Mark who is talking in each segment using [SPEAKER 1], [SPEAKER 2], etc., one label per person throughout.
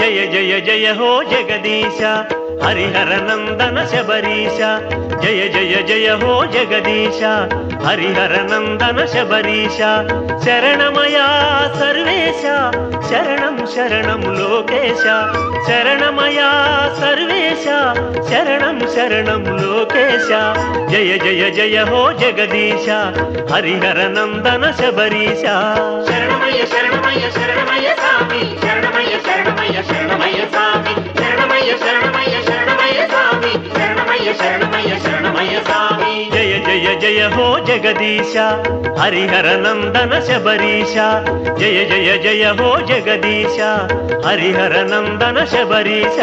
[SPEAKER 1] జయ జయ జయ హో జగదీశ హరిహర నందన శబరీశ జయ జయ జయ హో జగదీశ హరిహర నందన శబరీశ శరణమయా సర్వేశ శరణం శరణం లోకేశ శరణమయా సర్వేశ శరణం శరణం లోకేశ జయ జయ జయ హో జగదీశ హరిహర నందన శబరీశ
[SPEAKER 2] శరణమయ్య శరణమయ్య శరణమయ్య స్వామి శరణమయ్య శరణమయ్య శరణమయ్య స్వామి శరణమయ్య శరణమయ్య శరణమయ్య స్వామి శరణమయ్య శరణమయ్య శరణమయ్య స్వామి
[SPEAKER 1] జయ జయ జయ హో జగదీశ హరిహర నందన శబరీశ జయ జయ జయ హో జగదీశ హరిహర నందన శబరీశ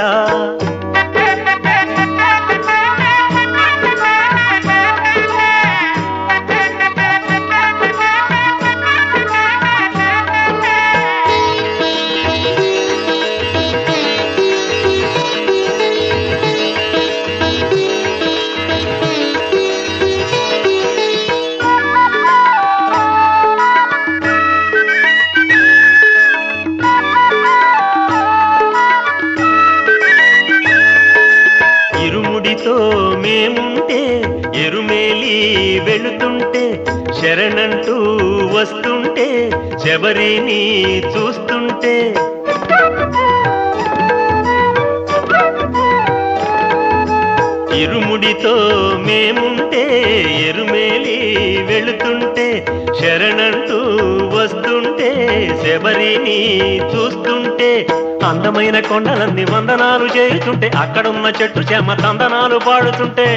[SPEAKER 1] ఇరుముడితో మేముంటే ఎరుమేలి వెళుతుంటే శరణంటూ వస్తుంటే శబరిని చూస్తుంటే ఇరుముడితో మేముంటే ఎరుమేలి వెళుతుంటే శరణంటూ వస్తుంటే శబరిని చూస్తుంటే అందమైన కొండలన్నీ వందనాలు చేయుతుంటే అక్కడున్న చెట్టు చెమ తందనాలు పాడుతుంటే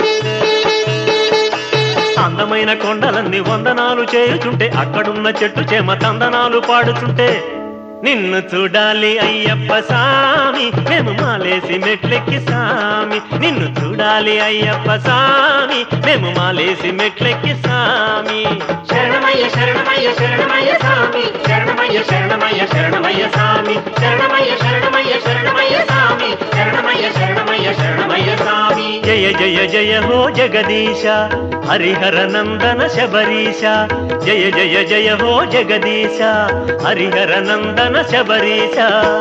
[SPEAKER 1] అందమైన కొండలన్నీ వందనాలు చేయుతుంటే అక్కడున్న చెట్టు చెమ తందనాలు పాడుతుంటే నిన్ను చూడాలి అయ్యప్ప సామి మేము మాలేసి మెట్లెక్కి సామి నిన్ను చూడాలి అయ్యప్ప సామి మేము మాలేసి మెట్లెక్కి సామి
[SPEAKER 2] శరణమయ్య శరణమయ్య శరణమయ్య స్వామి శరణమయ్య శరణమయ్య శరణమయ్య స్వామి శరణమయ్య శరణమయ్య శరణమయ్య స్వామి శరణమయ్య శరణమయ్య శరణమయ్య స్వామి
[SPEAKER 1] జయ జయ జయ హో జగదీశ హరిహర నందన శబరీశ జయ జయ జయ హో జగదీశ హరిహర నందన శబరీశ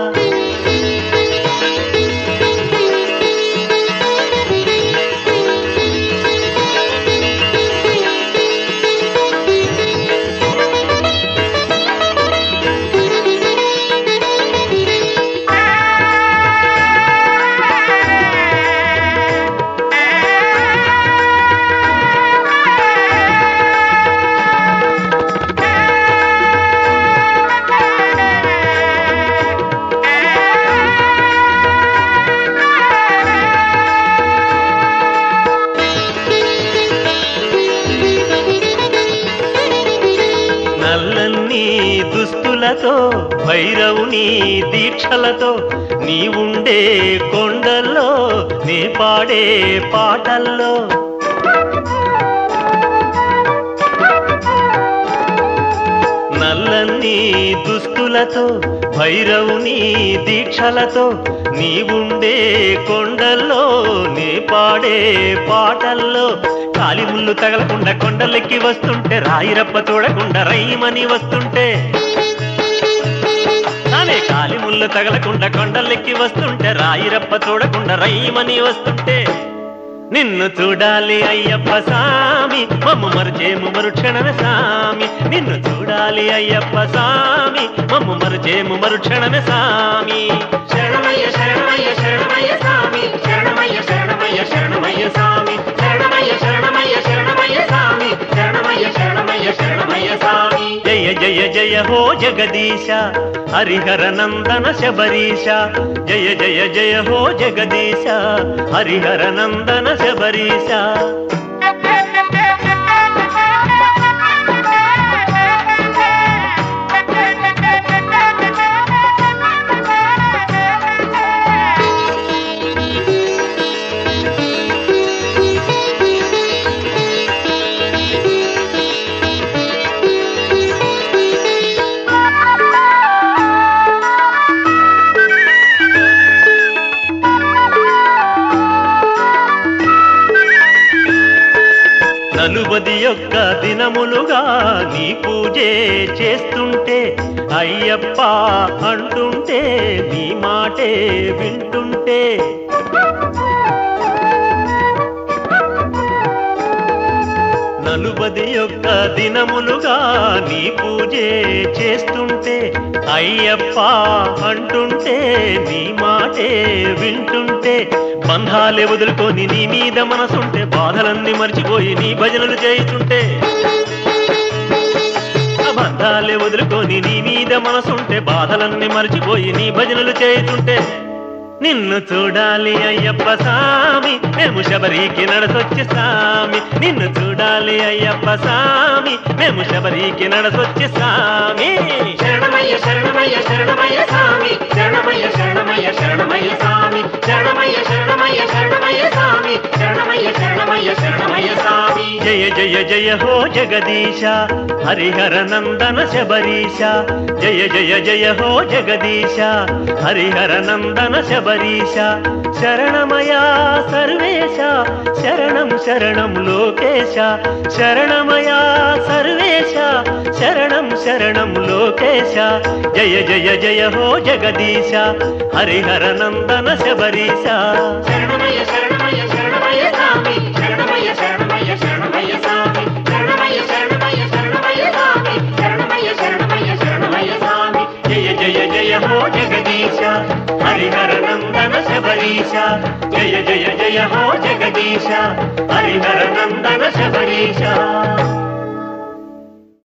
[SPEAKER 1] నల్లన్ని దుస్తులతో భైరవుని దీక్షలతో నీవుండే కొండల్లో నే పాడే పాటల్లో నల్లన్ని దుస్తులతో భైరవుని దీక్షలతో నీవుండే కొండల్లో నీ పాడే పాటల్లో కాలి ముళ్ళు తగలకుండా కొండలెక్కి వస్తుంటే రాయిరప్ప చూడకుండా రైమని వస్తుంటే తానే కాలి ముళ్ళు తగలకుండా కొండలెక్కి వస్తుంటే రాయిరప్ప చూడకుండా రైమని వస్తుంటే నిన్ను చూడాలి అయ్యప్ప సామి మమ్ము మరుచేము మరుక్షణమే సామి నిన్ను చూడాలి అయ్యప్ప సామి మమ్ము మరుచేము మరుక్షణమే సామి
[SPEAKER 2] శరణమయ్య శరణమయ్య శరణమయ్య స్వామి శరణమయ్య శరణమయ్య శరణమయ్య స్వామి శరణమయ్య శరణమయ్య శరణమయ్య స్వామి శరణమయ్య శరణమయ్య శరణమయ్య స్వామి
[SPEAKER 1] జయ జయ జయ హో జగదీశ హరిహర నందన శబరీశ జయ జయ జయ హో జగదీశ హరిహర నందన శబరీశ నలుబది యొక్క దినములుగా నీ పూజే చేస్తుంటే అయ్యప్ప అంటుంటే నీ మాటే వింటుంటే నలుబది యొక్క దినములుగా నీ పూజే చేస్తుంటే అయ్యప్ప అంటుంటే నీ మాటే వింటుంటే బంధాలే వదులుకొని నీ మీద మనసుంటే బాధలన్నీ మర్చిపోయి నీ భజనలు చేయుచుంటే బంధాలే వదులుకొని నీ మీద మనసుంటే బాధలన్నీ మర్చిపోయి నీ భజనలు చేయుచుంటే నిన్ను చూడాలి అయ్యప్ప సామి మేము శబరికి నడసొచ్చి సామి నిన్ను చూడాలి అయ్యప్ప సామి మేము శబరికి నడసొచ్చి సామి
[SPEAKER 2] శరణమయ్య శరణమయ్య శరణమయ్య స్వామి శరణమయ్య శరణమయ్య శరణమయ్య స్వామి శరణమయ్య శరణమయ్య శరణమయ్య స్వామి శరణమయ్య శరణమయ్య శరణమయ్య స్వామి
[SPEAKER 1] జయ జయ జయ హో జగదీశ హరిహర నందన శబరీశ జయ జయ జయ హో జగదీశ హరిహర నందన శబరీశ శరణమయా సర్వేశ శరణం శరణం లోకేశ శరణమయా సర్వేశ శరణం శరణం లోకేశ జయ జయ జయ హో జగదీశ హరిహర నందన శబరీశ
[SPEAKER 2] శరణమయ్య శరణమయ్య శరణమయ్య స్వామి శరణమయ్య శరణమయ్య శరణమయ్య స్వామి శరణమయ్య శరణమయ్య శరణమయ్య స్వామి శరణమయ్య శరణమయ్య శరణమయ్య స్వామి
[SPEAKER 1] జయ జయ జయ హో జగదీశ హరిహర నందన శబరీశ జయ జయ జయ హో జగదీశ హరిహర నందన శబరీశ